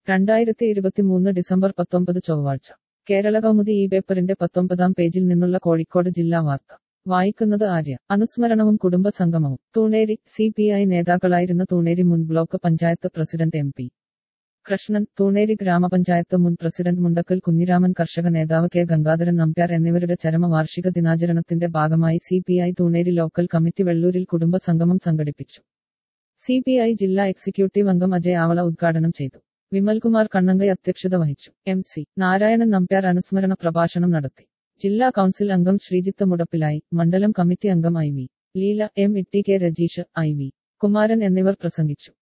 രണ്ടായിരത്തി ഇരുപത്തിമൂന്ന് ഡിസംബർ പത്തൊമ്പത് ചൊവ്വാഴ്ച കേരള കൗമുദി ഈ പേപ്പറിന്റെ പത്തൊമ്പതാം പേജിൽ നിന്നുള്ള കോഴിക്കോട് ജില്ലാ വാർത്ത വായിക്കുന്നത് ആര്യ അനുസ്മരണവും കുടുംബ സംഗമവും തൂണേരി സി പി ഐ നേതാക്കളായിരുന്ന തൂണേരി മുൻ block panchayat president M P Krishnan Thuneri ഗ്രാമപഞ്ചായത്ത് മുൻ പ്രസിഡന്റ് മുണ്ടക്കൽ കുഞ്ഞിരാമൻ കർഷക നേതാവ് കെ ഗംഗാധരൻ നമ്പ്യാർ എന്നിവരുടെ ചരമവാർഷിക ദിനാചരണത്തിന്റെ ഭാഗമായി C P I Thuneri local committee വെള്ളൂരിൽ കുടുംബ സംഗമം സംഘടിപ്പിച്ചു സി പി ഐ ജില്ലാ എക്സിക്യൂട്ടീവ് അംഗം അജയ് ആവള ഉദ്ഘാടനം ചെയ്തു വിമൽകുമാർ കണ്ണങ്കൈ അധ്യക്ഷത വഹിച്ചു എം സി നാരായണൻ നമ്പ്യാർ അനുസ്മരണ പ്രഭാഷണം നടത്തി ജില്ലാ കൗൺസിൽ അംഗം ശ്രീജിത്ത് മുടപ്പിലായി മണ്ഡലം കമ്മിറ്റി അംഗം I V Leela M Itty K Rajeesh I V Kumaran എന്നിവർ പ്രസംഗിച്ചു